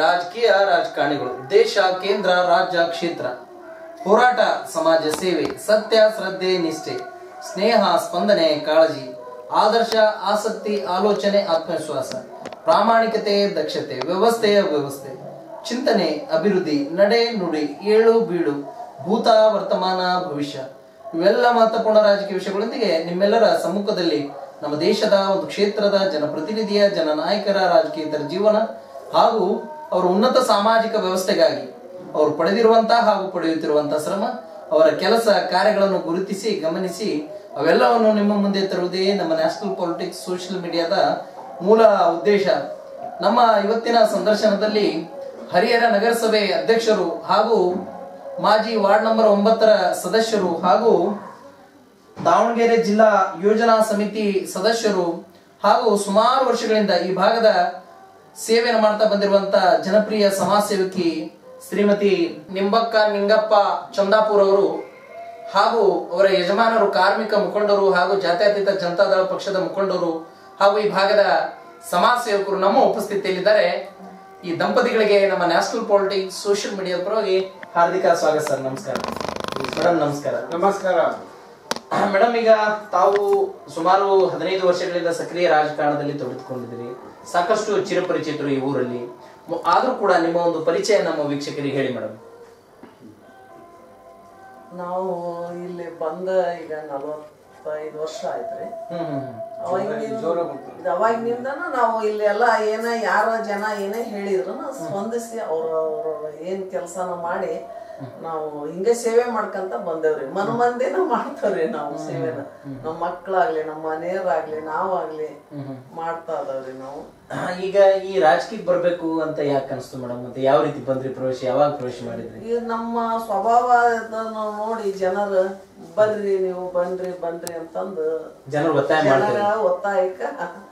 ರಾಜಕೀಯ ರಾಜಕಾರಣಿಗಳು ದೇಶ ಕೇಂದ್ರ ರಾಜ್ಯ ಕ್ಷೇತ್ರ ಹೋರಾಟ ಸಮಾಜ ಸೇವೆ ಸತ್ಯ ಶ್ರದ್ಧೆ ನಿಷ್ಠೆ ಸ್ನೇಹ ಸ್ಪಂದನೆ ಕಾಳಜಿ ಆದರ್ಶ ಆಸಕ್ತಿ ಆಲೋಚನೆ ಆತ್ಮವಿಶ್ವಾಸ ಪ್ರಾಮಾಣಿಕತೆ ದಕ್ಷತೆ ವ್ಯವಸ್ಥೆಯ ವ್ಯವಸ್ಥೆ ಚಿಂತನೆ ಅಭಿವೃದ್ಧಿ ನಡೆ ನುಡಿ ಏಳು ಬೀಳು ಭೂತ ವರ್ತಮಾನ ಭವಿಷ್ಯ ಇವೆಲ್ಲ ಮಹತ್ವಪೂರ್ಣ ರಾಜಕೀಯ ವಿಷಯಗಳೊಂದಿಗೆ ನಿಮ್ಮೆಲ್ಲರ ಸಮ್ಮುಖದಲ್ಲಿ ನಮ್ಮ ದೇಶದ ಒಂದು ಕ್ಷೇತ್ರದ ಜನಪ್ರತಿನಿಧಿಯ ಜನನಾಯಕರ ರಾಜಕೀಯತರ ಜೀವನ ಹಾಗೂ ಅವರ ಉನ್ನತ ಸಾಮಾಜಿಕ ವ್ಯವಸ್ಥೆಗಾಗಿ ಅವರು ಪಡೆದಿರುವಂತಹ ಹಾಗೂ ಪಡೆಯುತ್ತಿರುವಂತಹ ಶ್ರಮ ಅವರ ಕೆಲಸ ಕಾರ್ಯಗಳನ್ನು ಗುರುತಿಸಿ ಗಮನಿಸಿ ಅವೆಲ್ಲವನ್ನು ನಿಮ್ಮ ಮುಂದೆ ತರುವುದೇ ನಮ್ಮ ನ್ಯಾಷನಲ್ ಪಾಲಿಟಿಕ್ಸ್ ಸೋಷಿಯಲ್ ಮೀಡಿಯಾದ ಮೂಲ ಉದ್ದೇಶ ನಮ್ಮ ಇವತ್ತಿನ ಸಂದರ್ಶನದಲ್ಲಿ ಹರಿಹರ ನಗರಸಭೆ ಅಧ್ಯಕ್ಷರು ಹಾಗೂ ಮಾಜಿ ವಾರ್ಡ್ ನಂಬರ್ ಒಂಬತ್ತರ ಸದಸ್ಯರು ಹಾಗೂ ದಾವಣಗೆರೆ ಜಿಲ್ಲಾ ಯೋಜನಾ ಸಮಿತಿ ಸದಸ್ಯರು ಹಾಗೂ ಸುಮಾರು ವರ್ಷಗಳಿಂದ ಈ ಭಾಗದ ಸೇವೆಯನ್ನು ಮಾಡ್ತಾ ಬಂದಿರುವಂತ ಜನಪ್ರಿಯ ಸಮಾಜ ಸೇವಕಿ ಶ್ರೀಮತಿ ನಿಂಬಕ್ಕ ನಿಂಗಪ್ಪ ಚಂದಾಪುರ್ ಅವರು ಹಾಗೂ ಅವರ ಯಜಮಾನರು ಕಾರ್ಮಿಕ ಮುಖಂಡರು ಹಾಗೂ ಜಾತ್ಯತೀತ ಜನತಾದಳ ಪಕ್ಷದ ಮುಖಂಡರು ಹಾಗೂ ಈ ಭಾಗದ ಸಮಾಜ ಸೇವಕರು ನಮ್ಮ ಉಪಸ್ಥಿತಿಯಲ್ಲಿದ್ದಾರೆ ಈ ದಂಪತಿಗಳಿಗೆ ನಮ್ಮ ನ್ಯಾಷನಲ್ ಪಾಲಿಟಿಕ್ಸ್ ಸೋಷಿಯಲ್ ಮೀಡಿಯಾದ ಪರವಾಗಿ ಹಾರ್ದಿಕ ಸ್ವಾಗತ ಸರ್ ನಮಸ್ಕಾರ ಮೇಡಮ್ ನಮಸ್ಕಾರ ನಮಸ್ಕಾರ ಮೇಡಮ್ ಈಗ ತಾವು ಸುಮಾರು ಹದಿನೈದು ವರ್ಷಗಳಿಂದ ಸಕ್ರಿಯ ರಾಜಕಾರಣದಲ್ಲಿ ತೊಡಗಿಕೊಂಡಿದ್ದೀರಿ ಸಾಕಷ್ಟು ಚಿರಪರಿಚಿತರು ಈ ಊರಲ್ಲಿ ಮ- ಆದ್ರೂ ಕೂಡ ನಿಮ್ಮ ಒಂದು ಪರಿಚಯ ನಮ್ಮ ವೀಕ್ಷಕರಿಗೆ ಹೇಳಿ ಮೇಡಮ್ ನಾವು ಇಲ್ಲಿ ಬಂದ ಈಗ ನಲವತ್ತೈದು ವರ್ಷ ಆಯ್ತ್ರಿ ಹ್ಮ್ ಹ್ಮ್ ಹ್ಮ್. ಅವಾಗಿನಿಂದ ಅವಾಗಿನಿಂದನೂ ನಾವು ಇಲ್ಲಿ ಎಲ್ಲ ಏನೇ ಯಾರ ಜನ ಏನೇ ಹೇಳಿದ್ರು ಸ್ಪಂದಿಸಿ ಅವ್ರ ಅವ್ರ ಏನ್ ಕೆಲಸನ ಮಾಡಿ ನಾವು ಹಿಂಗೆ ಸೇವೆ ಮಾಡ್ಕಂತ ಬಂದೇವ್ರಿ ಮನ ಮಂದಿನ ಮಾಡ್ತಾವ್ರಿ ನಾವು ಸೇವೆನ ನಮ್ಮ ಮಕ್ಳಾಗ್ಲಿ ನಮ್ಮ ಮನೆಯವರಾಗ್ಲಿ ನಾವಾಗ್ಲಿ ಮಾಡ್ತಾ ಇದಾವ್ರಿ ನಾವು ಆ, ಈಗ ಈ ರಾಜಕೀಯಕ್ಕೆ ಬರ್ಬೇಕು ಅಂತ ಯಾಕೆ ಅನಿಸ್ತು ಮೇಡಮ್ ಮತ್ತೆ ಯಾವ ರೀತಿ ಬಂದ್ರಿ ಪ್ರವೇಶ ಯಾವಾಗ ಪ್ರವೇಶ ಮಾಡಿದ್ರಿ ಈ ನಮ್ಮ ಸ್ವಭಾವ ಇದನ್ನ ನೋಡಿ ಜನರು ಬರ್ರಿ ನೀವು ಬನ್ರಿ ಬನ್ರಿ ಅಂತಂದು ಜನರು ಒತ್ತಾಯ ಮಾಡ್ತಾರೆ ಜನರ ಒತ್ತಾಯಕ್ಕ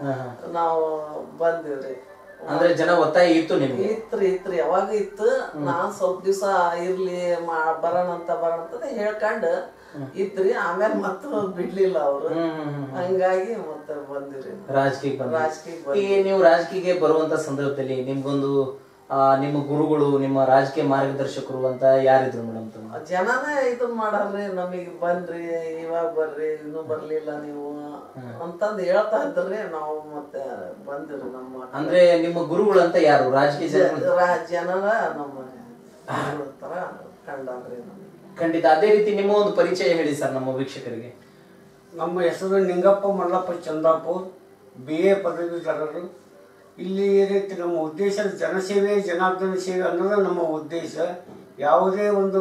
ನಾವು ಬಂದಿವ್ರಿ ಅಂದ್ರೆ ಜನ ಒತ್ತಾಯ ಇತ್ತು ನಿಮ್ಗೆ ಇತ್ರಿ ಇತ್ರಿ ಯಾವಾಗ ಇತ್ತು ನಾನ್ ಸ್ವಲ್ಪ ದಿವಸ ಇರ್ಲಿ ಮಾ- ಬರೋಣ ಅಂತ ಬರೋಣ ಅಂತ ಹೇಳ್ಕೊಂಡು ಇದ್ರಿ ಆಮೇಲೆ ಮತ್ತೆ ಬಿಡ್ಲಿಲ್ಲ ಅವ್ರು ಹ್ಮ್ ಹ್ಮ್ ಹ್ಮ್. ಹಂಗಾಗಿ ಮತ್ತೆ ಬಂದಿರಿ ರಾಜಕೀಯಕ್ಕೆ ಬಂದ್ರಿ ರಾಜಕೀಯ ಈ ನೀವು ರಾಜಕೀಯಕ್ಕೆ ಬರುವಂತ ಸಂದರ್ಭದಲ್ಲಿ ನಿಮ್ಗೊಂದು ಆ, ನಿಮ್ಮ ಗುರುಗಳು ನಿಮ್ಮ ರಾಜಕೀಯ ಮಾರ್ಗದರ್ಶಕರು ಅಂತ ಯಾರಿದ್ರು ಮೇಡಮ್ ತಮ್ಮ ಜನನೇ ಇದನ್ ಮಾಡಲ್ರಿ ನಮಗ್ ಬನ್ರಿ ಇವಾಗ ಬರ್ರಿ ಇನ್ನೂ ಬರ್ಲಿಲ್ಲ ನೀವು ಅಂತಂದ್ ಹೇಳ್ತಾ ಇದ್ರಿ ನಾವು ಮತ್ತೆ ಬಂದಿರಿ ನಮ್ಮ ಅಂದ್ರೆ ನಿಮ್ಮ ಗುರುಗಳು ಅಂತ ಯಾರು ರಾಜಕೀಯ ಜನ ರಾ- ಜನರ ನಮ್ಮ ಇವ್ರ ತರ ಕಂಡಾರ್ರಿ ನಮ್ಗೆ ಖಂಡಿತ ಅದೇ ರೀತಿ ನಿಮ್ಮ ಒಂದು ಪರಿಚಯ ಹೇಳಿ ಸರ್ ನಮ್ಮ ವೀಕ್ಷಕರಿಗೆ ನಮ್ಮ ಹೆಸರು ನಿಂಗಪ್ಪ ಮಲ್ಲಪ್ಪ ಚಂದಾಪುರ್ ಬಿ ಎ ಪದವೀಧರರು ಇಲ್ಲಿ ಏನೈತಿ ನಮ್ಮ ಉದ್ದೇಶ ಜನಸೇವೆ ಜನಾರ್ದನ ಸೇವೆ ಅನ್ನೋದು ನಮ್ಮ ಉದ್ದೇಶ ಯಾವುದೇ ಒಂದು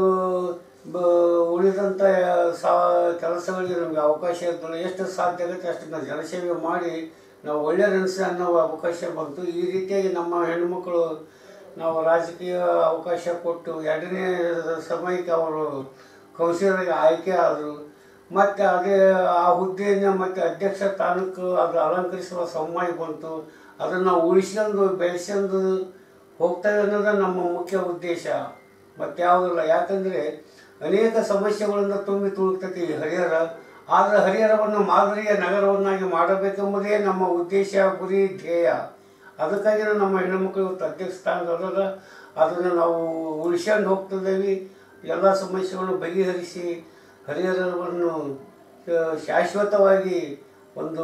ಬ ಉಳಿದಂಥ ಸಾ ಕೆಲಸಗಳಿಗೆ ನಮಗೆ ಅವಕಾಶ ಇರ್ತದೆ ಎಷ್ಟು ಸಾಧ್ಯ ಆಗುತ್ತೆ ಅಷ್ಟು ನಾವು ಜನಸೇವೆ ಮಾಡಿ ನಾವು ಒಳ್ಳೆಯ ಅನಿಸ ಅನ್ನೋ ಅವಕಾಶ ಬಂತು ಈ ರೀತಿಯಾಗಿ ನಮ್ಮ ಹೆಣ್ಣುಮಕ್ಕಳು ನಾವು ರಾಜಕೀಯ ಅವಕಾಶ ಕೊಟ್ಟು ಎರಡನೇ ಸಮಯಕ್ಕೆ ಅವರು ಕೌನ್ಸಿಲರ್ಗೆ ಆಯ್ಕೆ ಆದರು ಮತ್ತು ಅದೇ ಆ ಹುದ್ದೆಯನ್ನು ಮತ್ತು ಅಧ್ಯಕ್ಷ ಸ್ಥಾನಕ್ಕೆ ಅದು ಅಲಂಕರಿಸುವ ಸಮಯ ಬಂತು ಅದನ್ನು ಉಳಿಸ್ಕೊಂಡು ಬೆಳೆಸ್ಕೊಂಡು ಹೋಗ್ತೇವೆ ಅನ್ನೋದು ನಮ್ಮ ಮುಖ್ಯ ಉದ್ದೇಶ ಮತ್ತು ಯಾವುದಿಲ್ಲ ಯಾಕಂದರೆ ಅನೇಕ ಸಮಸ್ಯೆಗಳಿಂದ ತುಂಬಿ ತುಳುಕ್ತೈತಿ ಈ ಹರಿಹರ ಆದರೆ ಹರಿಹರವನ್ನು ಮಾದರಿಯ ನಗರವನ್ನಾಗಿ ಮಾಡಬೇಕೆಂಬುದೇ ನಮ್ಮ ಉದ್ದೇಶ ಗುರಿ ಧ್ಯೇಯ ಅದಕ್ಕಾಗಿ ನಮ್ಮ ಹೆಣ್ಣುಮಕ್ಕಳು ಇವತ್ತು ಅಧ್ಯಕ್ಷ ಸ್ಥಾನದಲ್ಲ ಅದನ್ನು ನಾವು ಉಳಿಸ್ಕೊಂಡು ಹೋಗ್ತಿದ್ದೇವೆ ಎಲ್ಲ ಸಮಸ್ಯೆಗಳನ್ನು ಬಗೆಹರಿಸಿ ಹರಿಹರವನ್ನು ಆ, ಶಾಶ್ವತವಾಗಿ ಒಂದು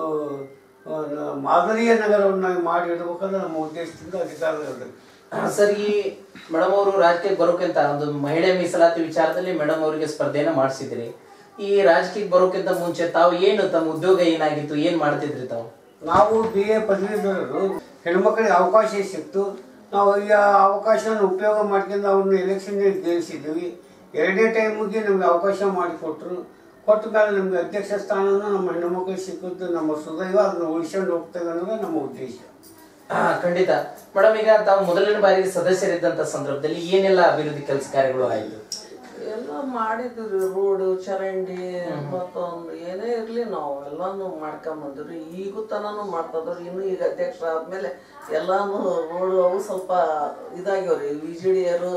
ಆ, ನ- ಮಾದರಿಯ ನಗರವನ್ನಾಗಿ ಮಾಡಿ ಇಡಬೇಕಂದ್ರೆ ನಮ್ಮ ಉದ್ದೇಶದಿಂದ ಅಧಿಕಾರದಲ್ಲಿ ಸರ್ ಈ ಮೇಡಮ್ ಅವರು ರಾಜಕೀಯಕ್ಕೆ ಬರೋಕ್ಕಿಂತ ಒಂದು ಮಹಿಳೆ ಮೀಸಲಾತಿ ವಿಚಾರದಲ್ಲಿ ಮೇಡಮ್ ಅವರಿಗೆ ಸ್ಪರ್ಧೆಯನ್ನ ಮಾಡಿಸಿದ್ರಿ ಈ ರಾಜಕೀಯಕ್ಕೆ ಬರೋಕ್ಕಿಂತ ಮುಂಚೆ ತಾವು ಏನು ತಮ್ಮ ಉದ್ಯೋಗ ಏನಾಗಿತ್ತು ಏನ್ ಮಾಡ್ತಿದ್ರಿ ತಾವು ನಾವು ಬಿ ಎ ಪದವೀಧರರು ಹೆಣ್ಮಕ್ಳಿಗೆ ಅವಕಾಶ ಸಿಕ್ತು ನಾವು ಈ ಅವಕಾಶವನ್ನು ಉಪಯೋಗ ಮಾಡ್ಕೊಂಡು ಅವ್ರನ್ನ ಎಲೆಕ್ಷನ್ ಗೆಲ್ಲಿಸಿದ್ವಿ ಎರಡೇ ಟೈಮಿಗೆ ನಮ್ಗೆ ಅವಕಾಶ ಮಾಡಿಕೊಟ್ರು ಕೊಟ್ಟ ಮೇಲೆ ನಮ್ಗೆ ಅಧ್ಯಕ್ಷ ಸ್ಥಾನನೂ ನಮ್ಮ ಹೆಣ್ಣುಮಕ್ಳಿಗೆ ಸಿಕ್ಕಿದ್ದು ನಮ್ಮ ಸುದೈವ ಅದನ್ನು ಉಳಿಸ್ಕೊಂಡು ಹೋಗ್ತೇವೆ ಅನ್ನೋದೇ ನಮ್ಮ ಉದ್ದೇಶ ಹಾ ಖಂಡಿತ ಮೇಡಮ್ ಈಗ ತಾವು ಮೊದಲನೇ ಬಾರಿಗೆ ಸದಸ್ಯರಿದ್ದಂತ ಸಂದರ್ಭದಲ್ಲಿ ಏನೆಲ್ಲ ಅಭಿವೃದ್ಧಿ ಕೆಲಸ ಕಾರ್ಯಗಳು ಆಯ್ತು ಎಲ್ಲ ಮಾಡಿದ್ವಿ ರೋಡ್ ಚರಂಡಿ ಮತ್ತೊಂದು ಏನೇ ಇರ್ಲಿ ನಾವು ಎಲ್ಲಾನು ಮಾಡ್ಕೊಂಡ್ ಬಂದಿವ್ರಿ ಈಗೂ ತನನು ಮಾಡ್ತಾ ಇದಾವ್ರಿ ಇನ್ನು ಈಗ ಅಧ್ಯಕ್ಷರ ಆದ್ಮೇಲೆ ಎಲ್ಲಾನು ರೋಡ್ ಅವು ಸ್ವಲ್ಪ ಇದಾಗ್ಯವ್ರಿ ವಿಜಿಡಿಯರು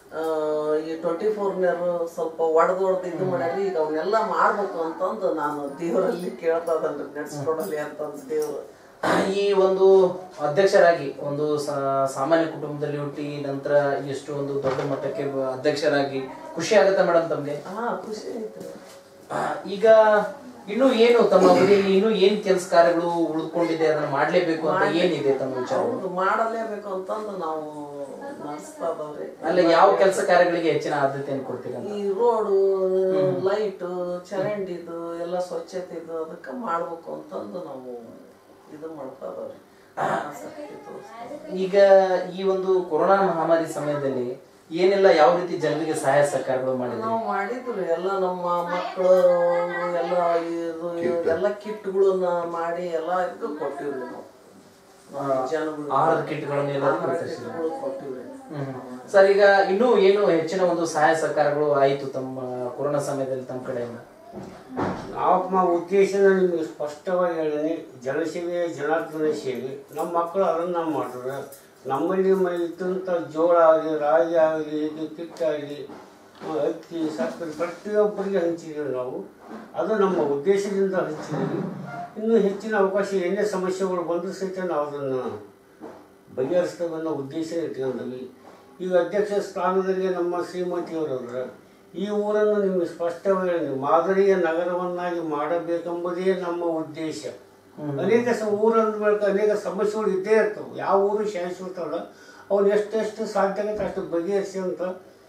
ಈ ಟ್ವೆಂಟಿ ಫೋರ್ನರು ಸ್ವಲ್ಪ ಒಡೆದು ಹೊಡೆದು ಇದು ಮಾಡ್ಯಾರಿ ಈಗ ಅವನ್ನೆಲ್ಲ ಮಾಡ್ಬೇಕು ಅಂತಂದು ನಾನು ದೇವರಲ್ಲಿ ಕೇಳ್ತಾ ಇದ್ದನ್ರಿ ನೆಡ್ಸ್ಕೊಡಲಿ ಅಂತಂದು ದೇವ್ರು ಈ ಒಂದು ಅಧ್ಯಕ್ಷರಾಗಿ ಒಂದು ಸಾ- ಸಾಮಾನ್ಯ ಕುಟುಂಬದಲ್ಲಿ ಹುಟ್ಟಿ ನಂತರ ಎಷ್ಟು ಒಂದು ದೊಡ್ಡ ಮಟ್ಟಕ್ಕೆ ಬ- ಅಧ್ಯಕ್ಷರಾಗಿ ಖುಷಿ ಆಗತ್ತಾ ಮೇಡಮ್ ತಮ್ಗೆ ಹಾ ಖುಷಿ ಐತೆ ಆ, ಈಗ ಇನ್ನು ಏನು ತಮ್ಮ ಅವಧಿಯಲ್ಲಿ ಇನ್ನು ಏನ್ ಕೆಲಸ ಕಾರ್ಯಗಳು ಉಳ್ಕೊಂಡಿದೆ ಅದನ್ನ ಮಾಡ್ಲೇಬೇಕು ಅಂತ ಏನಿದೆ ತಮ್ಮ ವಿಚಾರ ಹೌದು ಮಾಡಲೇಬೇಕು ಅಂತಂದು ನಾವು ನಡೆಸ್ತಾ ಇದಾವ್ರಿ ಅಲ್ಲ ಯಾವ ಕೆಲಸ ಕಾರ್ಯಗಳಿಗೆ ಹೆಚ್ಚಿನ ಆದ್ಯತೆಯನ್ನು ಕೊಡ್ತೀರಾ ಈ ರೋಡು ಲೈಟ್ ಚರಂಡಿದು ಎಲ್ಲ ಸ್ವಚ್ಛತೆದು ಅದಕ್ಕೆ ಮಾಡ್ಬೇಕು ಅಂತಂದು ನಾವು ಇದು ಮಾಡ್ತಾ ಇದಾವ್ರಿ ಆಸಕ್ತಿ ತೋರಿಸ್ತಾ ಇದಾವ್ರಿ. ಈಗ ಈ ಒಂದು ಕೊರೋನಾ ಮಹಾಮಾರಿ ಸಮಯದಲ್ಲಿ ಏನೆಲ್ಲ ಯಾವ ರೀತಿ ಜನರಿಗೆ ಸಹಾಯ ಸಹಕಾರಗಳು ಮಾಡಿದ್ರಿ ನಾವು ಮಾಡಿದ್ವಿ ಎಲ್ಲ ನಮ್ಮ ಮಕ್ಕಳು ಎಲ್ಲ ಇದು ಎಲ್ಲ ಕಿಟ್ಗಳನ್ನ ಮಾಡಿ ಎಲ್ಲ ಇದು ಕೊಟ್ಟಿವ್ರಿ ನಾವು ನಮ್ಮ ಜನಗಳು ಆಹಾರದ ಕಿಟ್ಗಳನ್ನು ಎಲ್ಲ ವಿತರಿಸಿದ್ರು. ಕಿಟ್ಗಳು ಕೊಟ್ಟಿವ್ರಿ ಹ್ಮ್. ಸರ್ ಈಗ ಇನ್ನೂ ಏನು ಹೆಚ್ಚಿನ ಒಂದು ಸಹಾಯ ಸಹಕಾರಗಳು ಆಯ್ತು ತಮ್ಮ ಕೊರೋನಾ ಸಮಯದಲ್ಲಿ ತಮ್ಮ ಕಡೆಯಿಂದ ನಮ್ಮ ಉದ್ದೇಶನ ನಿಮಗೆ ಸ್ಪಷ್ಟವಾಗಿ ಹೇಳಿನಿ ಜನಸೇವೆ ಜನಾರ್ದನ ಸೇವೆ ನಮ್ಮ ಮಕ್ಕಳು ಅದನ್ನು ಮಾಡಿದ್ರೆ ನಮ್ಮಲ್ಲಿ ಮ ಇದ್ದಂಥ ಜೋಳ ಆಗಲಿ ರಾಗಿ ಆಗಲಿ ಇದು ಕಿಟ್ಟಾಗಲಿ ಅಕ್ಕಿ ಸಕ್ಕರೆ ಪ್ರತಿಯೊಬ್ಬರಿಗೆ ಹಂಚಿದ್ದೀವಿ ನಾವು ಅದು ನಮ್ಮ ಉದ್ದೇಶದಿಂದ ಹಂಚಿದ್ದೀವಿ ಇನ್ನೂ ಹೆಚ್ಚಿನ ಅವಕಾಶ ಏನೇ ಸಮಸ್ಯೆಗಳು ಬಂದರೂ ಸಹಿತ ನಾವು ಅದನ್ನು ಬಗೆಹರಿಸ್ತೇವೆ ಅನ್ನೋ ಉದ್ದೇಶ ಇಟ್ಕೊಂಡಿದ್ವಿ ಈಗ ಅಧ್ಯಕ್ಷ ಸ್ಥಾನದಲ್ಲಿ ನಮ್ಮ ಶ್ರೀಮತಿಯವರವ್ರ ಈ ಊರನ್ನು ನಿಮಗೆ ಸ್ಪಷ್ಟವಾಗಿ ಹೇಳಿ ಮಾದರಿಯ ನಗರವನ್ನಾಗಿ ಮಾಡಬೇಕೆಂಬುದೇ ನಮ್ಮ ಉದ್ದೇಶ ಅನೇಕ ಸ ಊರಂದ ಬಳಿಕ ಅನೇಕ ಸಮಸ್ಯೆಗಳು ಇದ್ದೇ ಇರ್ತವೆ ಯಾವ ಊರು ಶಾಶ್ವತ ಅಲ್ಲ ಅವ್ನು ಎಷ್ಟೆಷ್ಟು ಸಾಧ್ಯ ಆಗುತ್ತೆ ಅಷ್ಟು ಬಗೆಹರಿಸಿ ಅಂತ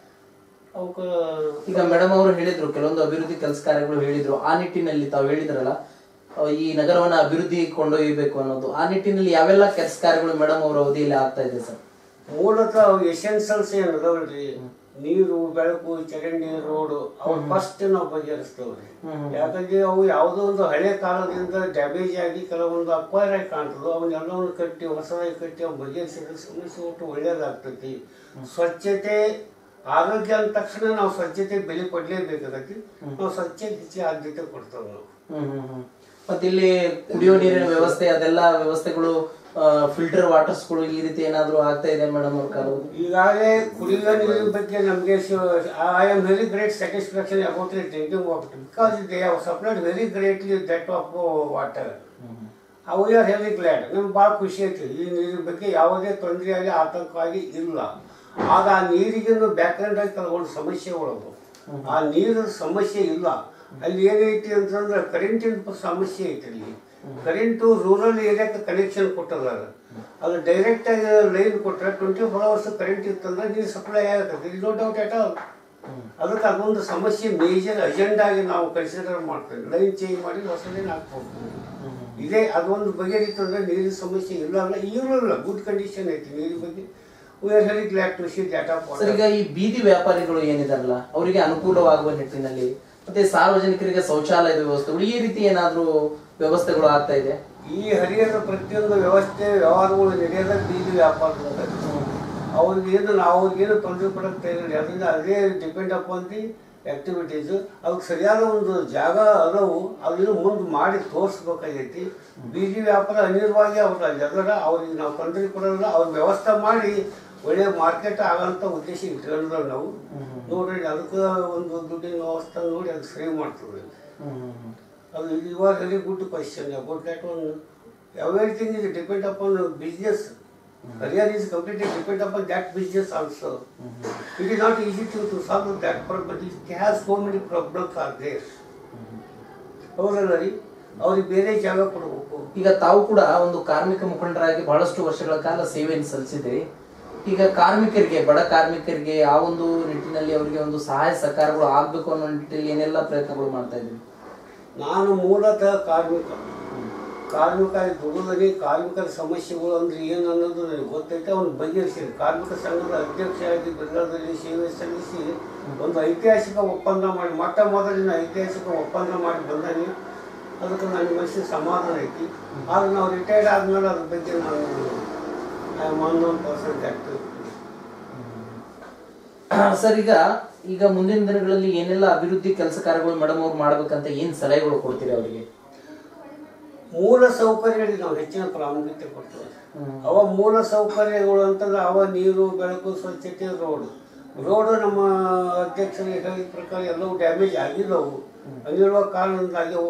ಅವಕ್ಕೆ ಈಗ ಮೇಡಮ್ ಅವರು ಹೇಳಿದ್ರು ಕೆಲವೊಂದು ಅಭಿವೃದ್ಧಿ ಕೆಲಸ ಕಾರ್ಯಗಳು ಹೇಳಿದ್ರು ಆ ನಿಟ್ಟಿನಲ್ಲಿ ತಾವು ಹೇಳಿದ್ರಲ್ಲ ಆ, ಈ ನಗರವನ್ನ ಅಭಿವೃದ್ಧಿ ಕೊಂಡೊಯ್ಯಬೇಕು ಅನ್ನೋದು ಆ ನಿಟ್ಟಿನಲ್ಲಿ ಯಾವೆಲ್ಲ ಕೆಲಸ ಕಾರ್ಯಗಳು ಮೇಡಮ್ ಅವರ ಅವಧಿಯಲ್ಲಿ ಆಗ್ತಾ ಇದೆ ಸರ್ ಮೂಲತಃ ಎಸೆನ್ಸಲ್ಸ್ ಏನು ಅದಾವಲ್ರಿ ನೀರು ಬೆಳಕು ಚರಂಡಿ ರೋಡು ಅವು ಫಸ್ಟ್ ನಾವು ಬಗೆಹರಿಸ್ತೇವ್ರಿ ಯಾಕಂದ್ರೆ ಅವು ಯಾವುದೋ ಒಂದು ಹಳೆ ಕಾಲದಿಂದ ಡ್ಯಾಮೇಜ್ ಆಗಿ ಕೆಲವೊಂದು ಅಕ್ವೈರ್ ಆಗಿ ಕಾಣ್ತದೆ ಅವನ್ನೆಲ್ಲವನ್ನು ಕಟ್ಟಿ ಹೊಸದಾಗಿ ಕಟ್ಟಿ ಅವು ಬಗೆಹರಿಸಿದ್ರೆ ಸಮಸ್ಯೆ ಒಟ್ಟು ಒಳ್ಳೇದಾಗ್ತೈತಿ ಸ್ವಚ್ಛತೆ ಆರೋಗ್ಯ ಅಂದ ತಕ್ಷಣ ನಾವು ಸ್ವಚ್ಛತೆ ಬೆಲೆ ಕೊಡ್ಲೇಬೇಕಾಗತ್ತಿ ನಾವು ಸ್ವಚ್ಛತೆ ಹೆಚ್ಚಿನ ಆದ್ಯತೆ ಕೊಡ್ತೇವೆ ನಾವು ಹ್ಮ್ ಹ್ಮ್ ಹ್ಮ್ ಮತ್ತೆ ಇಲ್ಲಿ ಕುಡಿಯೋ ನೀರಿನ ವ್ಯವಸ್ಥೆ ಅದೆಲ್ಲ ವ್ಯವಸ್ಥೆಗಳು ಫಿಲ್ಟರ್ ವಾಟರ್ಸ್ಗಳು ಈ ರೀತಿ ಏನಾದ್ರು ಆಗ್ತಾ ಇದೆ ಮೇಡಮ್ ಅವ್ರ ಕಾಲ ಈಗಾಗಲೇ ಕುಡಿಯುವ ನೀರಿನ ಬಗ್ಗೆ ನಮಗೆ I am very great satisfaction about the drinking water because they have supplied very greatly that of water we are very glad ನಮ್ಗೆ ಭಾಳ ಖುಷಿ ಐತಿ ಈ ನೀರಿನ ಬಗ್ಗೆ ಯಾವುದೇ ತೊಂದರೆ ಆಗಿ ಆತಂಕವಾಗಿ ಇಲ್ಲ ಆಗ ಆ ನೀರಿಗಿನ್ನು ಬ್ಯಾಕ್ಗ್ರೌಂಡ್ ಆಗಿ ಕೆಲವೊಂದು ಸಮಸ್ಯೆಗಳು ಆ ನೀರಿನ ಸಮಸ್ಯೆ ಇಲ್ಲ ಅಲ್ಲಿ ಏನೈತಿ ಅಂತಂದ್ರೆ ಕರೆಂಟಿನ ಸಮಸ್ಯೆ ಐತಿ ಅಲ್ಲಿ ಕರೆಂಟು ರೂರಲ್ ಏರಿಯಾಕ್ಕೆ ಕನೆಕ್ಷನ್ ಕೊಟ್ಟದಾರ ಅದು ಡೈರೆಕ್ಟ್ ಆಗಿ ಲೈನ್ ಕೊಟ್ಟರೆ ಟ್ವೆಂಟಿ ಫೋರ್ ಅವರ್ಸ್ ಕರೆಂಟ್ ಇತ್ತಂದ್ರೆ ನೀರು ಸಪ್ಲೈ ಆಗತ್ತೆ ನೋ ಡೌಟ್ ಎಟ್ ಆಲ್ ಅದಕ್ಕೆ ಅದೊಂದು ಸಮಸ್ಯೆ ಮೇಜರ್ ಅಜೆಂಡಾ ಆಗಿ ನಾವು ಕನ್ಸಿಡರ್ ಮಾಡ್ತೇವೆ ಲೈನ್ ಚೇಂಜ್ ಮಾಡಿ ಹೊಸ ಲೈನ್ ಹಾಕ್ಬೋದು ಇದೇ ಅದೊಂದು ಬಗೆಹರಿತು ಅಂದ್ರೆ ನೀರಿನ ಸಮಸ್ಯೆ ಇಲ್ಲ ಅಲ್ಲ ಈಗಲೂ ಇಲ್ಲ ಗುಡ್ ಕಂಡೀಷನ್ ಐತಿ ನೀರಿನ ಬಗ್ಗೆ we are very glad to see that of sir ಈಗ ಈ ಬೀದಿ ವ್ಯಾಪಾರಿಗಳು ಏನಿದಾರಲ್ಲ ಅವರಿಗೆ ಅನುಕೂಲವಾಗುವ ನಿಟ್ಟಿನಲ್ಲಿ ಮತ್ತೆ ಸಾರ್ವಜನಿಕರಿಗೆ ಶೌಚಾಲಯದ ವ್ಯವಸ್ಥೆಗಳು ಈ ರೀತಿ ಏನಾದ್ರೂ ವ್ಯವಸ್ಥೆಗಳು ಆಗ್ತಾ ಇದೆ ಈ ಹರಿಹರ ಪ್ರತಿಯೊಂದು ವ್ಯವಸ್ಥೆ ವ್ಯವಹಾರಗಳು ನಡೆಯೋದ ಬೀದಿ ವ್ಯಾಪಾರದಿಂದ ಅವ್ರಿಗೆ ಏನು ನಾವು ಅವ್ರಿಗೇನು ತೊಂದರೆ ಕೊಡಕ್ಕೆ ತಯಾರಿಲ್ಲ ಅದರಿಂದ ಅದೇ ಡಿಪೆಂಡ್ ಅಪಾನ್ ದಿ ಆಕ್ಟಿವಿಟೀಸ್ ಅದಕ್ಕೆ ಸರಿಯಾದ ಒಂದು ಜಾಗ ಅದಾವು ಅದನ್ನು ಮುಂದೆ ಮಾಡಿ ತೋರಿಸ್ಬೇಕಾಗೈತಿ ಬೀದಿ ವ್ಯಾಪಾರ ಅನಿರ್ವಾಗಿ ಅವ್ರ ಜಗಳ ಅವ್ರಿಗೆ ನಾವು ತೊಂದರೆ ಕೊಡೋದಿಲ್ಲ ಅವ್ರ ವ್ಯವಸ್ಥೆ ಮಾಡಿ ಒಳ್ಳೆ ಮಾರ್ಕೆಟ್ ಆಗೋಂಥ ಉದ್ದೇಶ ಇಟ್ಕೊಂಡಿದ್ದೇವೆ ನಾವು ನೋಡ್ರಿ ಅದಕ್ಕೆ ಒಂದು ದುಡ್ಡಿನ ವ್ಯವಸ್ಥೆ ನೋಡಿ ಅದು ಸೇವ್ ಮಾಡ್ತೀವಿ ಅದು you are very good question about that one everything is depend upon business career is completely depend upon that business also. It is not easy to, to solve that problem, but it has so many problems are there. ಹೌದಲ್ಲ ರೀ ಅವ್ರಿಗೆ ಬೇರೆ ಜಾಗ ಕೊಡಬೇಕು ಈಗ ತಾವು ಕೂಡ ಒಂದು ಕಾರ್ಮಿಕ ಮುಖಂಡರಾಗಿ ಬಹಳಷ್ಟು ವರ್ಷಗಳ ಕಾಲ ಸೇವೆಯನ್ನು ಸಲ್ಲಿಸಿದಿರಿ ಈಗ ಕಾರ್ಮಿಕರಿಗೆ ಬಡ ಕಾರ್ಮಿಕರಿಗೆ ಆ ಒಂದು ನಿಟ್ಟಿನಲ್ಲಿ ಅವರಿಗೆ ಒಂದು ಸಹಾಯ ಸಹಕಾರಗಳು ಆಗ್ಬೇಕು ಅನ್ನೋ ನಿಟ್ಟಿನಲ್ಲಿ ಏನೆಲ್ಲ ಪ್ರಯತ್ನಗಳು ಮಾಡ್ತಾ ಇದ್ರಿ ನಾನು ಮೂಲತಃ ಕಾರ್ಮಿಕ ಕಾರ್ಮಿಕ ದುಡಿದಲ್ಲಿ ಕಾರ್ಮಿಕರ ಸಮಸ್ಯೆಗಳು ಅಂದ್ರೆ ಏನು ಅನ್ನೋದು ನನಗೆ ಗೊತ್ತೈತೆ ಅವ್ನು ಬಗೆಹರಿಸಿದೆ ಕಾರ್ಮಿಕ ಸಂಘದ ಅಧ್ಯಕ್ಷರಾಗಿ ಬೆಂಗಳೂರಲ್ಲಿ ಸೇವೆ ಸಲ್ಲಿಸಿ ಒಂದು ಐತಿಹಾಸಿಕ ಒಪ್ಪಂದ ಮಾಡಿ ಮೊಟ್ಟ ಮೊದಲಿನ ಐತಿಹಾಸಿಕ ಒಪ್ಪಂದ ಮಾಡಿ ಬಂದಾನೆ ಅದಕ್ಕೆ ನನ್ನ ಮನಸ್ಸಿನ ಸಮಾಧಾನ ಐತಿ ಆದ್ರೆ ನಾವು ರಿಟೈರ್ಡ್ ಆದ್ಮೇಲೆ ಅದ್ರ ಬಗ್ಗೆ ನಾನು I am one percent active sir ಈಗ ಈಗ ಮುಂದಿನ ದಿನಗಳಲ್ಲಿ ಏನೆಲ್ಲ ಅಭಿವೃದ್ಧಿ ಕೆಲಸ ಕಾರ್ಯಗಳು ಮೇಡಮ್ ಅವ್ರು ಮಾಡ್ಬೇಕಂತ ಏನ್ ಸಲಹೆಗಳು ಕೊಡ್ತೀರಿ ಅವರಿಗೆ ಮೂಲ ಸೌಕರ್ಯಗಳಿಗೆ ನಾವು ಹೆಚ್ಚಿನ ಪ್ರಾಮುಖ್ಯತೆ ಕೊಡ್ತೇವೆ ಅವ ಮೂಲ ಸೌಕರ್ಯಗಳು ಅಂತಂದ್ರೆ ಅವ ನೀರು ಬೆಳಕು ಸ್ವಚ್ಛತೆ ರೋಡ್ ರೋಡ್ ನಮ್ಮ ಅಧ್ಯಕ್ಷರಿಗೆ ಹೇಳಿದ ಪ್ರಕಾರ ಎಲ್ಲವೂ ಡ್ಯಾಮೇಜ್ ಆಗಿದ್ದವು ಅಲ್ಲಿರುವ ಕಾರಣದಿಂದಾಗಿ ಅವು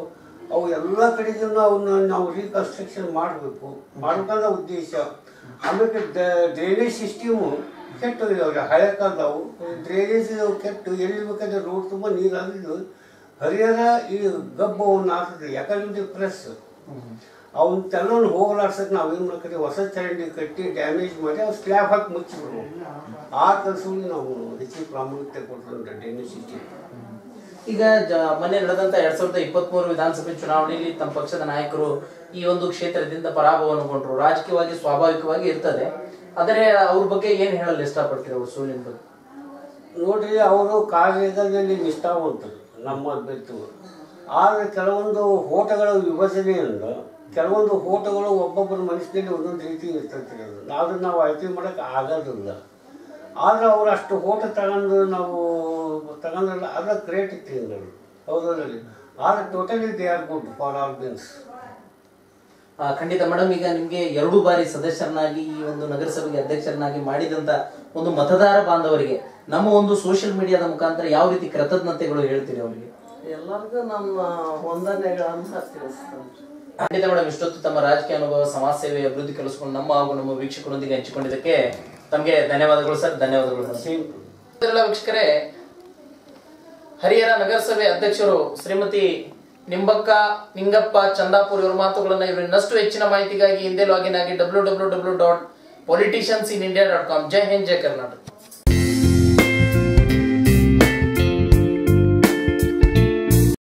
ಅವು ಎಲ್ಲ ಕಡೆಗೂ ಅವನ್ನ ನಾವು ರೀಕನ್ಸ್ಟ್ರಕ್ಷನ್ ಮಾಡಬೇಕು ಮಾಡ್ಕೊಂಡ ಉದ್ದೇಶ ಆಮೇಲೆ ಡ್ರೈನೇಜ್ ಸಿಸ್ಟಮು ಕೆಟ್ಟು ಇದಾವೆ ಹಳೆ ಕಾಲದವು ಡ್ರೈನೇಜ್ ಕೆಟ್ಟು ಎಲ್ಲಿ ಬೇಕಾದ್ರೆ ರೋಡ್ ತುಂಬ ನೀರಾಗಿದ್ದು ಹರಿಹರ ಈ ಗಬ್ಬವನ್ನು ಆಗ್ತದೆ ಯಾಕಂದ್ರೆ ಪ್ರೆಸ್ ಅವನ್ನೆಲ್ಲವನ್ನು ಹೋಗಲಾಡ್ಸಕ್ಕೆ ನಾವೇನು ಮಾಡ್ತೀವಿ ಹೊಸ ಚರಂಡಿ ಕಟ್ಟಿ ಡ್ಯಾಮೇಜ್ ಮಾಡಿ ಅವ್ರು ಸ್ಲ್ಯಾಬ್ ಹಾಕಿ ಮುಚ್ಚಿಬಿಡ್ರು ಆ ಕೆಲಸವನ್ನು ನಾವು ಹೆಚ್ಚಿಗೆ ಪ್ರಾಮುಖ್ಯತೆ ಕೊಡ್ತಾರೆ ಡ್ರೈನೇಜ್ ಸಿಸ್ಟಮ್ ಈಗ ಜ- ಮೊನ್ನೆ ನಡೆದಂತ ಎರಡ್ ಸಾವಿರದ ಇಪ್ಪತ್ತ್ ಮೂರು ವಿಧಾನಸಭೆ ಚುನಾವಣೆಯಲ್ಲಿ ತಮ್ಮ ಪಕ್ಷದ ನಾಯಕರು ಈ ಒಂದು ಕ್ಷೇತ್ರದಿಂದ ಪರಾಭವನಗೊಂಡ್ರು ರಾಜಕೀಯವಾಗಿ ಸ್ವಾಭಾವಿಕವಾಗಿ ಇರ್ತದೆ ಆದರೆ ಅವ್ರ ಬಗ್ಗೆ ಏನ್ ಹೇಳಲು ಇಷ್ಟಪಡ್ತೀರಿ ಅವ್ರ ಸೋಲಿನ ಬಗ್ಗೆ ನೋಡ್ರಿ ಅವರು ಕಾರ್ಯದಲ್ಲಿ ನಿಷ್ಠಾವಂತರು ನಮ್ಮ ಅಭ್ಯರ್ಥಿಗಳು ಆದರೆ ಕೆಲವೊಂದು ಓಟಗಳ ವಿಭಜನೆಯಿಂದ ಕೆಲವೊಂದು ಓಟಗಳು ಒಬ್ಬೊಬ್ಬರ ಮನಸ್ಸಿನಲ್ಲಿ ಒಂದೊಂದು ರೀತಿ ಇರ್ತೈತಿ ಅದನ್ನು ನಾವು ಆಯ್ಕೆ ಮಾಡೋಕ್ಕೆ ಆಗೋದಿಲ್ಲ ಆದರೆ ಅವರು ಅಷ್ಟು ಓಟ ತಗೊಂಡು ನಾವು ತಗೊಂಡ್ರಲ್ಲ ಅದ ಗ್ರೇಟ್ ಥಿಂಗ್ ಹೌದ್ರಲ್ಲಿ ಆದರೆ totally they are good for all beings ಆ, ಖಂಡಿತ ಮೇಡಮ್ ಈಗ ನಿಮ್ಗೆ ಎರಡು ಬಾರಿ ಸದಸ್ಯರನ್ನಾಗಿ ಈ ಒಂದು ನಗರಸಭೆಗೆ ಅಧ್ಯಕ್ಷರನ್ನಾಗಿ ಮಾಡಿದಂತ ಒಂದು ಮತದಾರ ಬಾಂಧವರಿಗೆ ನಮ್ಮ ಒಂದು ಸೋಷಿಯಲ್ ಮೀಡಿಯಾದ ಮುಖಾಂತರ ಯಾವ ರೀತಿ ಕೃತಜ್ಞತೆಗಳು ಹೇಳ್ತೀರಿ ಅವರಿಗೆ ಎಲ್ಲರಿಗೂ ನಮ್ಮ ವಂದನೆಗಳನ್ನ ತಿಳಿಸ್ತೇನೆ ಖಂಡಿತ ಮೇಡಮ್ ಇಷ್ಟೊತ್ತು ತಮ್ಮ ರಾಜಕೀಯ ಅನುಭವ ಸಮಾಜ ಸೇವೆ ಅಭಿವೃದ್ಧಿ ಕೆಲಸಗಳು ನಮ್ಮ ಹಾಗೂ ನಮ್ಮ ವೀಕ್ಷಕರೊಂದಿಗೆ ಹಂಚಿಕೊಂಡಿದ್ದಕ್ಕೆ ತಮಗೆ ಧನ್ಯವಾದಗಳು ಸರ್ ಧನ್ಯವಾದಗಳು ಸರ್ ಸೇಮ್ ಎಲ್ಲ ವೀಕ್ಷಕರೇ ಹರಿಹರ ನಗರಸಭೆ ಅಧ್ಯಕ್ಷರು ಶ್ರೀಮತಿ ನಿಂಬಕ್ಕ ನಿಂಗಪ್ಪ ಚಂದಾಪುರ್ ಇವರ ಮಾತುಗಳನ್ನ ಇವರು ಇನ್ನಷ್ಟು ಹೆಚ್ಚಿನ ಮಾಹಿತಿಗಾಗಿ ಹಿಂದೆ ಲಾಗಿನ್ ಆಗಿ W W W dot politicians in India dot com ಜೈ ಹಿಂದ್ ಜೈ ಕರ್ನಾಟಕ